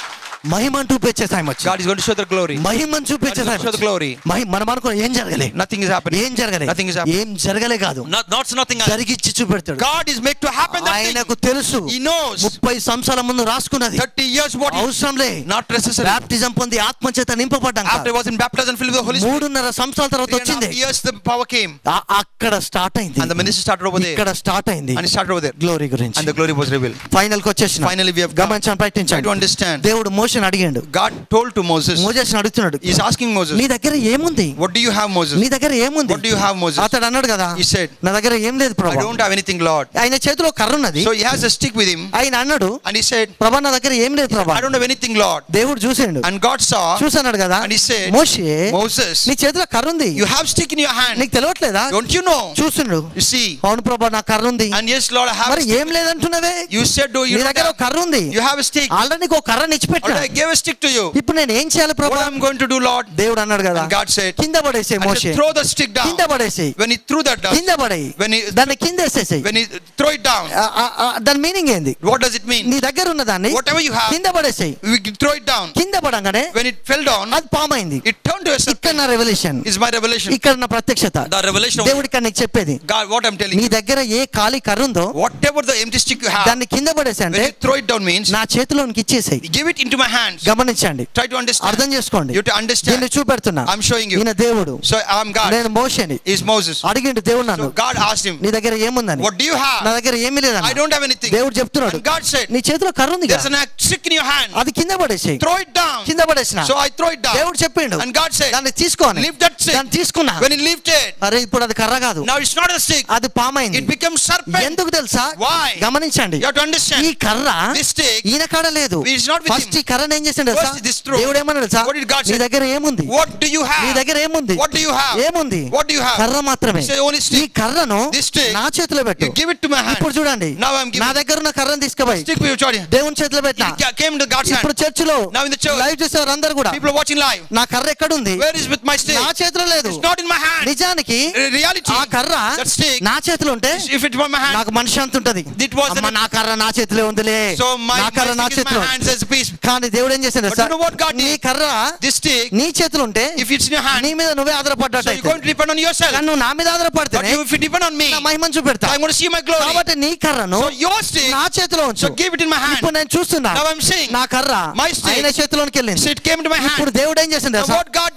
మహిమను చూపించే టైం వచ్చింది God is going to show the glory. మహిమను చూపించే God is time going to show the glory. మహి- మనం అనుకో ఏం జరగలే Nothing is happening. ఏం జరగలే Nothing is happening. ఏం జరగలే కాదు Not, not nothing else. జరిగిచ్చి చూపెడతాడు God is made to happen that thing. ఆయనకు తెలుసు He knows. ముప్పై సంవత్సరాల ముందు రాసుకున్నది 30 years what he, అవసరంలే not necessary. బాప్టిజం పొంది ఆత్మ చేత నింపబడ్డాం After he was in baptized and filled with the Holy Spirit. మూడున్నర సంవత్సరాల తర్వాత Three and a వచ్చింది half years the power came. ఆ- అక్కడ స్టార్ట్ అయింది And the ministry started over there. ఇక్కడ స్టార్ట్ అయింది And it started over there. Glory గురించి And the glory was revealed. Final కి వచ్చేసిన Finally we have come. గమనించండి Try ప్రయత్నించండి to understand. దేవుడు మోషన్ అడిగాడు God told to Moses. Moses అడుగుతున్నాడు He's asking Moses. నీ దగ్గర ఏముంది What do you have Moses? నీ దగ్గర ఏముంది What do you have Moses? అతడు అన్నాడు కదా He said. నా దగ్గర ఏం లేదు I ప్రభా don't have anything Lord. ఆయన చేతిలో కర్ర ఉన్నది So he has a stick with him. ఆయన అన్నాడు And he said. ప్రభా నా దగ్గర ఏం లేదు ప్రభా I don't have anything Lord. దేవుడు చూసిండు And God saw. చూసన్నాడు కదా And he said. Moshe Moses. నీ చేతిలో కర్ర ఉంది You have stick in your hand. నీకు తెలియట్లేదా Don't you know? చూసిండు You see. అవును ప్రభా నా కర్ర ఉంది And yes Lord I have. మరి a stick. ఏం లేదంటున్నవే You said do you నీ don't దగ్గర have, ఒక కర్ర ఉంది You have a stick. Already నీకు ఒక కర్ర నిచ్చిపెట్టిన Already I gave a stick to you. ఇప్పుడు నేను ఏం చేయాలి What ప్రభా I'm going to do Lord? దేవుడు అన్నాడు కదా And God said. కింద పడేసే And Moshe just throw the stick down. కింద పడేసి When he threw that down. కింద పడేయి When he దాన్ని కింద వేసేసేయి when he throw it down. ఆ, ఆ, ఆ, దాని మీనింగ్ ఏంది What does it mean? నీ దగ్గర ఉన్న దాన్ని Whatever you have. కింద పడేసేయి We can throw it down. కింద పడంగానే When it fell down, అది పామ్ అయింది it turned to a ఇక్కడ serpent. నా రెవల్యూషన్ Is my revelation. ఇక్కడ నా ప్రత్యక్షత The revelation of దేవుడు ఇక్కడ నీకు చెప్పేది God. What I'm telling నీ you. దగ్గర ఏ ఖాళీ కర్ర ఉందో Whatever the empty stick you have. దాన్ని కింద పడేసి When అంటే you throw it down means. నా చేతిలోనికి ఇచ్చేసేయి Give it into my hands. గమనించండి Try to understand. అర్థం చేసుకోండి You to understand. దీన్ని చూపెడుతున్నా I'm showing you. ఈయన దేవుడు So I'm God. నేను మోషని Is Moses. అడిగిండు దేవుడు నన్ను So God asked him. నీ దగ్గర ఏముందని What do you నా have? దగ్గర ఏమీ I లేదన్న don't have anything. దేవుడు చెప్తున్నాడు And God said. నీ చేతిలో కర్ర ఉంది There's an stick in your hand. అది కింద పడేసేయి Throw it down. కింద పడేసిన So I throw it down. దేవుడు చెప్పిండు And God said. దాన్ని తీసుకోని Lift that stick. దాన్ని తీసుకున్నా When he lifted. అరే ఇప్పుడు అది కర్ర కాదు Now it's not a stick. అది పామైంది It becomes serpent. ఎందుకు తెలుసా Why? గమనించండి You have to ఈ understand. కర్ర This stick. ఈయన కాడ లేదు It is not with first him. ఈ కర్రను ఏం చేసిండు తెలుసా First this throw. దేవుడు ఏమన్నాడు తెలుసా What did God నీ say? దగ్గర ఏముంది What do you నీ have? దగ్గర ఏముంది What do you have? ఏముంది What do you have? కర్ర మాత్రమే He said, only stick. ఈ కర్రను This stick. నా చేతిలో పెట్టు You give it to my hand. ఇప్పుడు చూడండి Now I'm giving. నా దగ్గర ఉన్న కర్రను తీసుకుపోయి Stick with your charity. దేవుని చేతిలో పెట్టిన It came to God's ఇప్పుడు hand. చర్చిలో Now in the church. Live చూసేవారు అందరు కూడా People are watching live. నా కర్ర ఎక్కడుంది Where is with my stick? నా చేతిలో లేదు It's not in my hand. నిజానికి In reality, ఆ కర్ర that stick, నా చేతిలో ఉంటే if it were my hand, నాకు మనిషి అంత ఉంటది It was అమ్మ an- నా కర్ర నా చేతిలో ఉందిలే so my, నా కర్ర నా my stick is చేతిలో my hands as a piece. కానీ దేవుడు ఏం చేశాడు But తెలుసా? you know what God did? నీ కర్ర This stick, నీ చేతిలో ఉంటే if it's in your hand, నీ మీద నువ్వే so ఆధారపడ్డట్టు you're going to depend on yourself. కానీ నువ్వు నా మీద But ఆధారపడితేనే you, if you depend on me, నా మహిమను చూపెడతా I'm going to see my glory. కాబట్టి నీ కర్రను So your stick, నా చేతిలో ఉంచు so give it in my hand. ఇప్పుడు నేను చూస్తున్నా Now I'm seeing. నా కర్ర My stick. ఆయన చేతిలోకి వెళ్ళింది So it came to my ఇప్పుడు hand. దేవుడు ఏం చేసింది Now తెలుసా? what God did?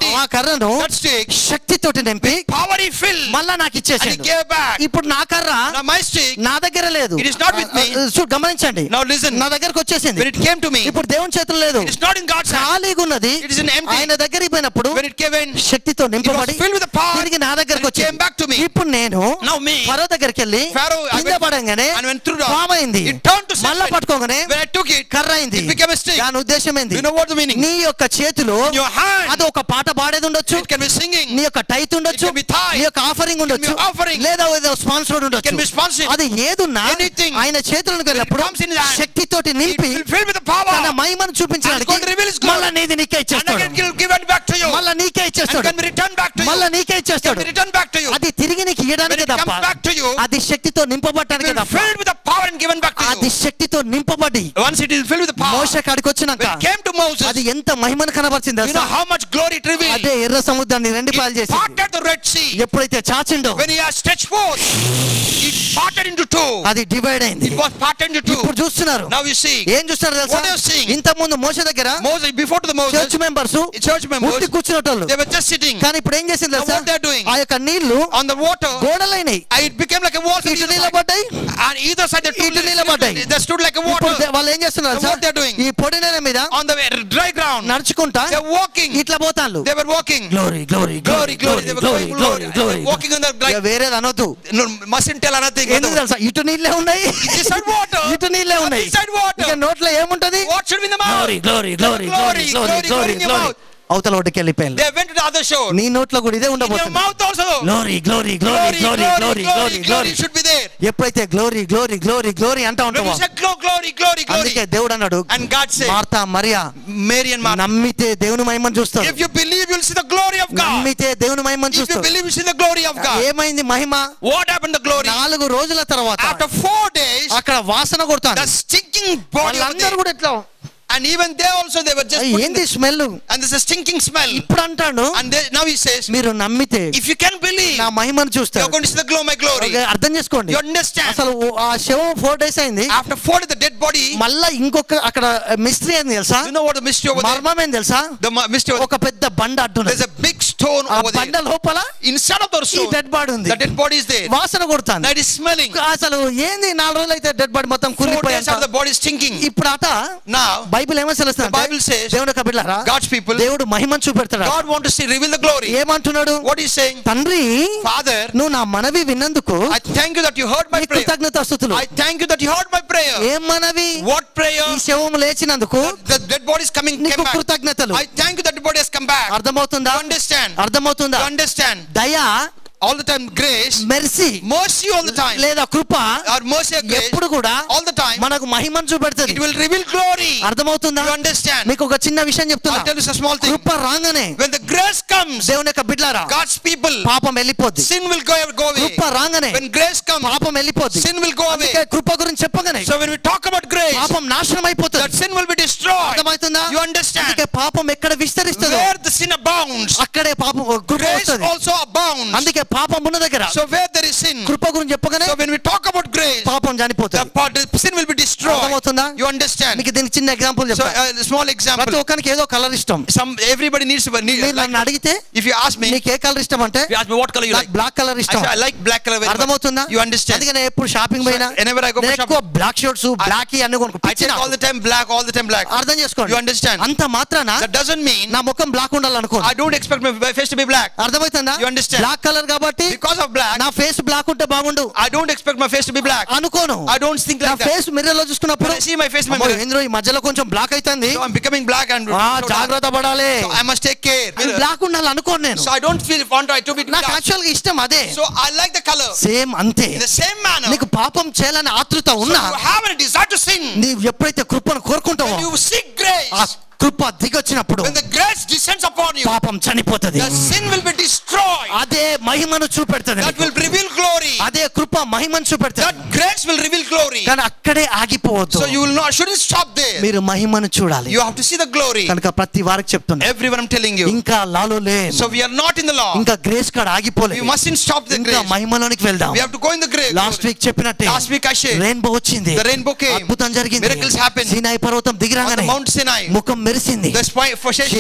ఆ కర్రను that stick, శక్తితోటి నింపి power he filled, మళ్ళా నాకు and he ఇచ్చేసాడు gave back. ఇప్పుడు నా కర్ర Now my stick, నా దగ్గర లేదు It is not with me. ఆ, చూ గమనించండి Now listen. నా దగ్గరకు వచ్చేసింది when it came to me, ఇప్పుడు దేవుని చేతులు లేదు it is not in God's hand. ఖాళీగా ఉన్నది It is in empty. ఆయన దగ్గరికి పోయినప్పుడు When it came in, శక్తితో నింపబడి filled with the power, తిరిగి నా దగ్గరకు and it came back to వచ్చింది me. ఇప్పుడు నేను Now me, ఫరో దగ్గరికి వెళ్ళి Pharaoh, I కింద went- పడంగానే and went through the- పాము అయింది it turned to మళ్ళా serpent. పట్టుకోగానే when I took it, కర్ర అయింది it became a stick. దాని ఉద్దేశం ఏంది You know what the meaning? నీ యొక్క చేతిలో In your hand, అది ఒక పాట పాడేది ఉండొచ్చు it can be singing, నీ యొక్క టైత్ ఉండొచ్చు It can be tithe. నీ యొక్క ఆఫరింగ్ ఉండొచ్చు be offering. లేదా ఏదో స్పాన్సర్ it can be ఉండొచ్చు sponsored. అది ఏదున్నా Anything. ఆయన చేతులకు వెళ్ళినప్పుడు comes in his hand, శక్తితోటి It నింపి will fill with the power, తన మహిమను చూపించడానికి And it's going to reveal his glory. మళ్ళా నీది నీకే and ఇచ్చేస్తాడు again it will give it back to you, మళ్ళా నీకే and ఇచ్చేస్తాడు can be returned back to you, మళ్ళా నీకే can ఇచ్చేస్తాడు be returned back to you. అది తిరిగి నీకు When ఇవ్వడానికి it తప్ప comes back to you, అది శక్తితో it నింపబడటానికి will తప్ప filled with the power and given back to అది you. శక్తితో నింపబడి Once it is filled with the power, మోస కాడికి వచ్చినాక when it came to Moses, అది ఎంత మహిమను కనబరిచింది you know తెలుసా? how much glory it revealed. అదే ఎర్ర సముద్రాన్ని రెండు పాలు It చేసి parted the Red Sea. ఎప్పుడైతే చాచిండో When he has stretched forth, it parted into two. అది డివైడ్ అయింది It was parted into two. ఇప్పుడు చూస్తున్నారు Now you see, ఏం చూస్తున్నారు తెలుసా What are you seeing? ఇంత ముందు మోస దగ్గర Moses, before to the Moses, church members church members, ఉట్టి కూర్చున్నటోళ్ళు they were just sitting కానీ ఇప్పుడు ఏం చేసింది Now తెలుసా what they're doing? ఆ యొక్క నీళ్లు on the water. గోడలైనయి and It became like a wall. on ఇటు either side. నిలబడ్డాయి And either side they, ఇటు నిలబడ్డాయి. stood, they stood like a ఇప్పుడు water దే- వాళ్ళు ఏం చేస్తున్నారు Now తెలుసా? what they're doing? ఈ పొడి నేల మీద on the dry ground. నడుచుకుంటా They're walking. ఇట్లా పోతాళ్ళు They were walking. Glory glory Glory, glory. They were glory going glory glory. Glory They're walking on the like. వేరేది అనొద్దు No, mustn't tell another thing. ఎందుకు తెలుసా ఇటు నీళ్ళే ఉన్నాయి This side water. ఇటు నీళ్ళే On ఉన్నాయి this side water. ఇక నోట్లో ఏముంటది What should be in the mouth? Glory glory glory glory Glory, glory glory, glory glory in your glory mouth. అవతల ఒడ్డుకి వెళ్ళిపోయాను They went to the other shore. నీ నోట్లో కూడా ఇదే In your ఉండబోతుంది mouth also. Glory glory glory Glory, glory glory, glory glory, glory glory glory should be there. ఎప్పుడైతే గ్లోరీ గ్లోరీ గ్లోరీ గ్లోరీ అంటా When ఉంటావో you say glory, glory, glory, glory. అందుకే దేవుడు అన్నాడు And God said, మార్తా మరియా Mary and Martha, నమ్మితే దేవుని మహిమను చూస్తాడు if you believe, you'll see the glory of God. నమ్మితే దేవుని మహిమను If you చూస్తాడు believe, you see the glory of God. ఏమైంది మహిమ What happened to the glory? నాలుగు రోజుల తర్వాత After four days, అక్కడ వాసన కొడతాను the stinking body over వాళ్ళందరూ there. కూడా ఎట్లా And even they also, they were just "అయ్య, putting ఏంది the, smell and there's a stinking smell. ఇప్పుడు అంటాడు And they, now he says, మీరు నమ్మితే if you can believe, నా మహిమను you're చూస్తారు going to see the glow of my glory. Okay, అర్థం చేసుకోండి You understand? అసలు ఆ శవం ఫోర్ డేస్ అయింది After four days, the dead body, మళ్ళా ఇంకొక అక్కడ మిస్త్రీ ఏంది తెలుసా you know what the mystery over there? మర్మం ఏం తెలుసా The ma- mystery over ఒక పెద్ద బండ అడ్డున్నది There's a big stone ఆ over బండ there. లోపల Inside of the ఈ stone, డెడ్ బాడీ ఉంది the dead body is there. వాసన కొడుతుంది That is smelling. అసలు ఏంది నాలుగు రోజులు అయితే డెడ్ బాడీ మొత్తం Four days after కుళ్ళిపోయి the body is stinking. ఇప్పుడు అట Now, బైబిల్ ఏమో the తెలుస్తుంది Bible says, దేవుడు యొక్క బిడ్డలారా God's people, దేవుడు మహిమను చూపెడతాడు God want to see, reveal the glory. ఏమంటున్నాడు What he's saying, తండ్రి Father, నువ్వు నా మనవి విన్నందుకు I thank you that you heard my నీ prayer. కృతజ్ఞత స్థుతులు I thank you that you heard my prayer. ఏం మనవి What prayer? ఈ శవం లేచినందుకు The dead body is coming, నీకు came back. కృతజ్ఞతలు I thank you that the body has come back. అర్థమవుతుందా You understand? అర్థమవుతుందా You understand? దయ All the time, grace, mercy mercy all the time, లేదా కృప or mercy or grace, ఎప్పుడు కూడా all the time, మనకు మహిమను చూపెడుతుంది it will reveal glory. అర్థమవుతుందా You understand? మీకు ఒక చిన్న విషయం I'll చెప్తున్నా tell you a small thing. కృప రాగానే When the grace comes, దేవుని యొక్క బిడ్లారా God's people, పాపం వెళ్ళిపోద్ది sin will go, go away. కృప రాగానే When grace comes, పాపం వెళ్ళిపోద్ది sin will go away. అందుకే కృప గురించి చెప్పగానే So when we talk about grace, పాపం నాశనం that అయిపోతుంది sin will be destroyed. అర్థమవుతుందా You understand? అందుకే పాపం ఎక్కడ విస్తరిస్తుందో Where the sin abounds, అక్కడే పాపం కృప grace వస్తుంది also abounds. అందుకే పాపం ఉన్న దగ్గర So where there is sin, కృప గురించి చెప్పగానే so when we talk about grace, పాపం the, చనిపోతుంది part, the sin will be destroyed. అర్థమవుతుందా You understand? మీకు దీనికి చిన్న ఎగ్జాంపుల్ So చెప్తా a small ప్రతి example. ఒక్కరికి ఏదో కలర్ ఇష్టం Some everybody needs to. Need, మీరు నన్ను like, అడిగితే if you ask me, if నీకు ఏ కలర్ ఇష్టం అంటే you ask me what color you నాకు like, బ్లాక్ కలర్ I ఇష్టం say I like black color very much. అర్థమవుతుందా You understand? అందుకే నేను ఎప్పుడు షాపింగ్ పోయినా So, whenever I go for నేను ఎక్కువ shopping, బ్లాక్ షర్ట్స్ బ్లాక్ అన్ని కొనుక్కో I పిచ్చి take నాకు. all the time black, all the time black. అర్థం చేసుకోండి You understand? అంత మాత్రాన That doesn't mean నా ముఖం బ్లాక్ ఉండాలనుకో I don't expect my my face to be black. అర్థమవుతుందా You understand? బ్లాక్ కలర్ కాబట్టి Because of black, నా ఫేస్ బ్లాక్ ఉంటే బాగుండు I don't expect my face to be black. అనుకోను I don't think నా like that. ఫేస్ మిర్రర్ లో చూసుకున్నప్పుడు When I see my face in my అమ్మో, mirror, ఏంద్రో ఈ మధ్యలో కొంచెం బ్లాక్ అవుతుంది so I'm becoming black and ఆ, so dark. జాగ్రత్త పడాలి So I must take care. Black ఉండాలి అనుకోను నేను So I don't feel want I to be నాకు black. యాక్చువల్ గా ఇష్టం అదే So I like the color. Same అంతే In the same manner, నీకు పాపం చేయాలని ఆతృత so ఉన్నా you have a desire to sin. నీవు ఎప్పుడైతే కృపను కోరుకుంటావో When you seek grace, ఆ కృప దిగొచ్చినప్పుడు when the grace descends upon you, పాపం చనిపోతుంది the sin will be destroyed. అదే మహిమను చూపెడుతుంది That నీకు. will reveal glory. అదే కృప మహిమను చూపెడుతుంది That grace will reveal glory. కానీ అక్కడే ఆగిపోవద్దు So you will not shouldn't stop there. మీరు మహిమను చూడాలి You have to see the glory. కనుక ప్రతి వారికి చెప్తున్నా Everyone I'm telling you. ఇంకా లాలో లే So we are not in the law. ఇంకా గ్రేస్ కాడ We ఆగిపోలేదు mustn't stop the ఇంకా grace. మహిమలోనికి వెళ్దాం We have to go in the grave. Last week చెప్పినట్టే Last week I shared. Rainbow వచ్చింది The rainbow came. అద్భుతం జరిగింది Miracles happened. సీనాయి పర్వతం On the దిగిరాగానే Mount Sinai. ముఖం మెరిసింది The spy for చేతిలో ఉన్న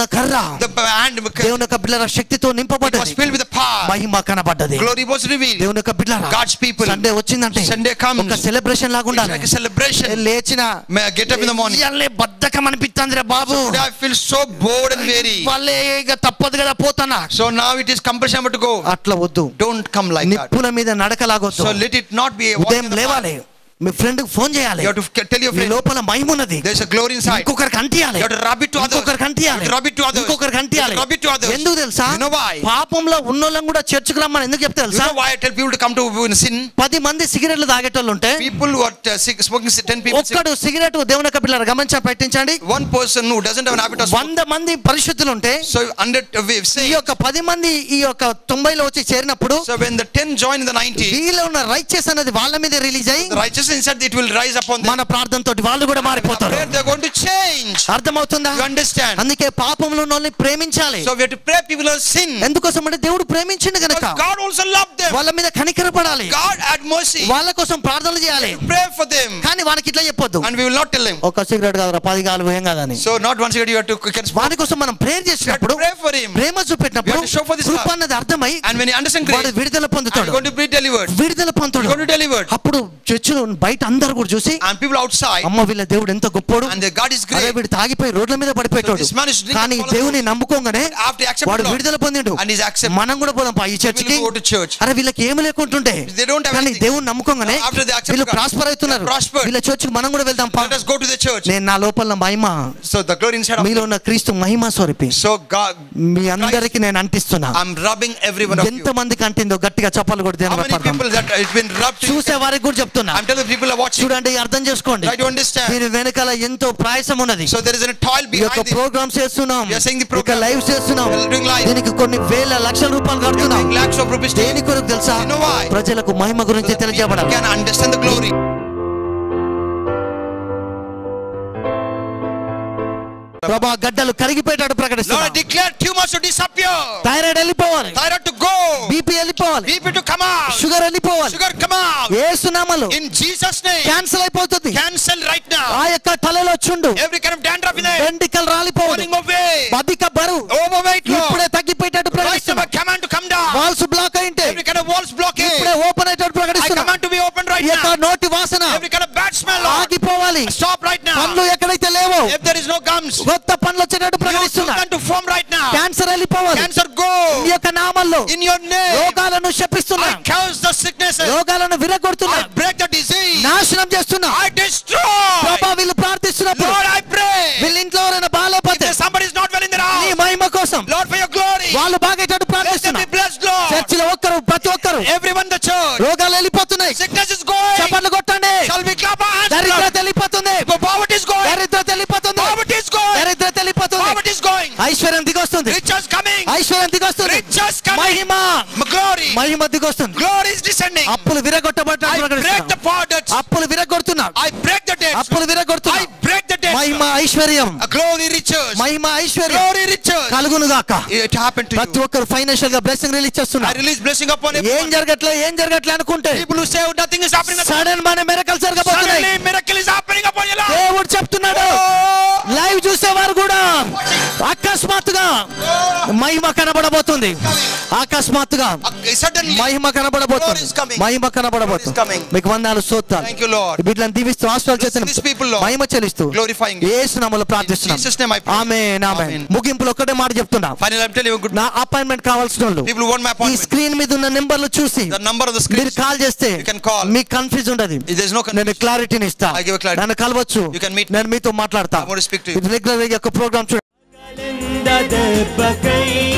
కర్ర the hand was దేవుని యొక్క బిడ్డల శక్తితో నింపబడ్డది filled with the power. Mahima కనబడ్డది Glory was revealed. దేవుని యొక్క బిడ్డల God's people. సండే వచ్చిందంటే Sunday comes. ఒక సెలబ్రేషన్ లాగా It's ఉండాలి like a celebration. లేచిన May I get up in the morning? ఇయ్యాలే బద్ధకం అనిపిస్తుంది రా బాబు Today I feel so bored and weary. వాళ్ళే ఇక తప్పదు కదా పోతానా So now it is compulsion to go. అట్లా వద్దు Don't come like that. నిప్పుల మీద నడకలాగొద్దు So let it not be a walk ఉదయం in the fire. లేవాలి మీ ఫ్రెండ్ ఫోన్ చేయాలి You have to k- tell your మీ friend. లోపల మహిమ ఉన్నది There's a glory inside. ఇంకొకరికి అంటియాలి You have to rub it to others. ఇంకొకరికి అంటియాలి You have to rub it to others. ఇంకొకరికి అంటియాలి You have to rub it to others. ఎందుకు తెలుసా You know why? పాపంలో ఉన్నోళ్ళం కూడా చర్చకు రమ్మని ఎందుకు చెప్తే You తెలుసా know why I tell people to come to in sin? పది మంది సిగరెట్లు తాగేటోళ్ళు ఉంటే People who are uh, sick- smoking, ci- ten people. sick. ఒక్కడు సిగరెట్ దేవుని యొక్క పిల్లలు గమనించ పెట్టించండి One person who doesn't have an habit of smoking. వంద మంది పరిశుద్ధులు ఉంటే So under uh, we ఈ say, యొక్క పది మంది ఈ యొక్క తొంభైలో వచ్చి చేరినప్పుడు so when the ten join in the ninety, వీళ్ళు ఉన్న రైచెస్ అనేది వాళ్ళ మీద రిలీజ్ అయ్యి the righteousness inside it will rise upon them. మన ప్రార్థనతో వాళ్ళు కూడా మారిపోతారు Prayer, they're going to change. అర్థమవుతుందా You understand? అందుకే పాపంలో ఉన్న వాళ్ళని ప్రేమించాలి So we have to pray people who sin. ఎందుకోసం అంటే దేవుడు ప్రేమించిండు గనక Because God also loved them. వాళ్ళ మీద కనికరపడాలి God had mercy. వాళ్ళ కోసం ప్రార్థనలు చేయాలి Pray for them. కానీ వానికి ఇట్లా చెప్పొద్దు And we will not tell him. ఒక సిగరెట్ కాదురా పది కాలు ఏం కాదని So not once a day you have to you can smoke. వాని కోసం మనం ప్రేయర్ చేసినప్పుడు Pray for him. Prema చూపెట్టినప్పుడు We have to show for this Krupa love. అన్నది అర్థమై And when he understands వాడు grace, విడుదల I'm పొందుతాడు going to be delivered. విడుదల పొందుతాడు Going to delivered. అప్పుడు చర్చిలో బయట అందరు కూడా చూసి And people outside, అమ్మ వీళ్ళ దేవుడు ఎంత గొప్పోడు and the God is అదే great. వీడు తాగిపోయి రోడ్ల మీద పడిపోయాడు So this man is drinking కానీ all of దేవుని నమ్ముకోగానే After he accepted వాడు Lord, విడుదల పొందిండు and he's accepted. మనం కూడా పోదాం పా ఈ చర్చికి We'll go to church. అరే వీళ్ళకి ఏమి లేకుంటుంటే They don't have కానీ anything. దేవుని నమ్ముకోగానే After they accepted వీళ్ళు God, ప్రాస్పర్ అవుతున్నారు they prospered. వీళ్ళ చర్చికి మనం కూడా వెళ్దాం పా Let us go to the church. నేను నా లోపల మహిమ So the glory inside of మీలో me. ఉన్న క్రీస్తు మహిమ స్వరూపి So God, మీ అందరికి నేను అంటిస్తున్నా I'm rubbing every one of you. ఎంత మందికి అంటిందో గట్టిగా చప్పలు కొడితే How many people that it's been rubbed to you? చూసే వారికి కూడా చెప్తున్నా I'm telling the people are watching. చూడండి అర్థం చేసుకోండి Try to understand. దీని వెనకాల ఎంతో ప్రయాసం ఉన్నది So there is a toil ఈ యొక్క behind this. ప్రోగ్రామ్స్ చేస్తున్నాం We are saying the ఇక program. లైవ్ చేస్తున్నాం We are doing live. దీనికి కొన్ని వేల లక్షల రూపాయలు We are కడుతున్నాం paying lakhs of rupees to దేని కొరకు తెలుసా You know why? ప్రజలకు మహిమ గురించి so that people తెలియజేయబడాలి can understand the glory. ప్రభా గడ్డలు కరిగిపోయేటట్టు Lord, I ప్రకటిస్తున్నా declare tumors to disappear. Thyroid వెళ్ళిపోవాలి Thyroid to go. బీపీ వెళ్ళిపోవాలి BP to come out. Sugar వెళ్ళిపోవాలి Sugar come out. ఏసునామలు In Jesus' name. క్యాన్సల్ అయిపోతుంది Cancel right ఆ now. యొక్క తలలో Chundu Every kind of dandruff in the head. వెండికలు రాలిపోవాలి Falling away. అధిక బరువు Overweight, Lord. ఇప్పుడే తగ్గిపోయేటట్టు Right now, ప్రకటిస్తున్నా I command to come down. Walls block అయింటే Every kind of walls blockade. ఇప్పుడే ఓపెన్ అయ్యేటట్టు I ప్రకటిస్తున్నా command to be open right ఈ యొక్క now. నోటి వాసన Every kind of bad smell, Lord. ఆగిపోవాలి Stop right పండ్లు now. ఎక్కడైతే లేవో If there is no gums, కొత్త పండ్లు వచ్చేటట్టు you ప్రకటిస్తున్నా can to form right now. Cancer వెళ్ళిపోవాలి Cancer ఈ go. యొక్క నామల్లో In your name. రోగాలను శపిస్తున్నా I curse the sicknesses. రోగాలను విరగొడుతున్నా I break the disease. నాశనం చేస్తున్నా I destroy. ప్రభా వీళ్ళు ప్రార్థిస్తున్నప్పుడు Lord, I pray. వీళ్ళ ఇంట్లో ఎవరైనా If బాగాలేకపోతే there's somebody is not well in their నీ house, మహిమ కోసం Lord, for your glory, వాళ్ళు బాగేటట్టు let them ప్రార్థిస్తున్నా be blessed, Lord. చర్చిలో ఒక్కరు ప్రతి ఒక్కరు Everyone in the church, రోగాలు వెళ్ళిపోతున్నాయి sickness is going. చప్పట్లు కొట్టండి Shall we clap our hands? దరిద్రత Lord? వెళ్ళిపోతుంది Poverty is going. దరిద్రత వెళ్ళిపోతుంది Poverty is going. దరిద్రత వెళ్ళిపోతుంది Poverty is going. ఐశ్వర్యం దిగొస్తుంది Riches coming. ఐశ్వర్యం దిగొస్తుంది Riches coming. Mahima Glory. Mahima దిగొస్తుంది Glory is descending. అప్పులు విరగొట్టబడ్డ I break the borders. అప్పులు విరగొడుతున్నా I break the debts. అప్పులు విరగొడుతున్నా I break the debts. మహిమ ఐశ్వర్యం A glory riches. మహిమ ఐశ్వర్యం Glory riches. కలుగును గాక It happened to ప్రతి you. ఒక్కరు ఫైనాన్షియల్ గా బ్లెస్సింగ్ రిలీజ్ I చేస్తున్నారు release blessing upon ఏం everyone. జరగట్లే ఏం జరగట్లే అనుకుంటే People who say oh, nothing is happening. Sudden మన మెరకల్ జరగబోతున్నాయి Suddenly miracle is happening upon your life. దేవుడు చెప్తున్నాడు Oh. లైవ్ చూసేవారు కూడా అకస్మాత్తుగా మహిమ కనబడబోతుంది అకస్మాత్తుగా Uh, Suddenly. Mahima Glory is కనబడబోతుంది coming. Mahima Glory is కనబడబోతుంది coming. మీకు వందాలు సోత్తాలు Thank you, Lord. వీటిని దీవిస్తూ ఆశ్వాలు చేసిన Bless these people, Lord. మహిమ చెల్లిస్తూ Glorifying you. ఏసునామలో ప్రార్థిస్తున్నాం In Jesus' name I pray. ఆమె నామే Amen. ముగింపులో ఒకటే మాట చెప్తున్నా Finally, I'm telling you, good నా అపాయింట్మెంట్ కావాల్సిన వాళ్ళు people who want my ఈ appointment. స్క్రీన్ మీద ఉన్న నెంబర్లు చూసి The number of the screen. మీరు కాల్ చేస్తే You can call. మీకు కన్ఫ్యూజ్ ఉండదు There's no నేను confusion. క్లారిటీని ఇస్తా I give a clarity. నన్ను కలవచ్చు You can meet నేను మీతో మాట్లాడతా I want to speak to you. Regular యొక్క ప్రోగ్రామ్ చూడండి కలెంద దెబ్బకై